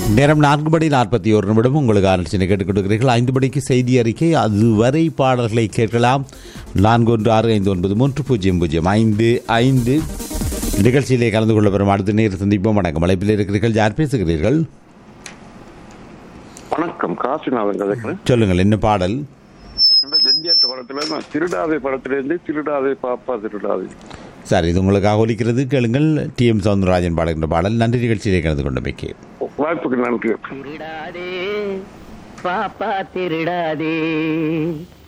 நேரம் நான்கு மணி நாற்பத்தி ஒரு நிமிடம் உங்களுக்கு ஆலோசனை கேட்டுக் கொடுக்கிறீர்கள் ஐந்து மணிக்கு செய்தி அறிக்கை அதுவரை பாடல்களை கேட்கலாம் நான்கு ஒன்று ஆறு ஐந்து ஒன்பது மூன்று பூஜ்ஜியம் பூஜ்ஜியம் ஐந்து ஐந்து நிகழ்ச்சியிலே கலந்து கொள்ள பெறும் அடுத்த நேரம் சந்திப்போம் வணக்கம் அழைப்பில் இருக்கிறீர்கள் யார் பேசுகிறீர்கள் வணக்கம் காசிநாதன் கதைக்கிறேன் சொல்லுங்கள் என்ன பாடல் இந்த ஜெஞ்சியாட்ட படத்துல நான் திருடாதே படத்துல இருந்து திருடாதே பாப்பா திருடாதே சார் இது உங்களுக்காக ஒலிக்கிறது கேளுங்கள் டி எம் சவுந்தரராஜன் பாடுகின்ற பாடல் நன்றி நிகழ்ச்சியிலே கலந்து கொண்டமைக்கு வாய்ப்புக்கு நன்றி திருடாதே பாப்பா திருடாதே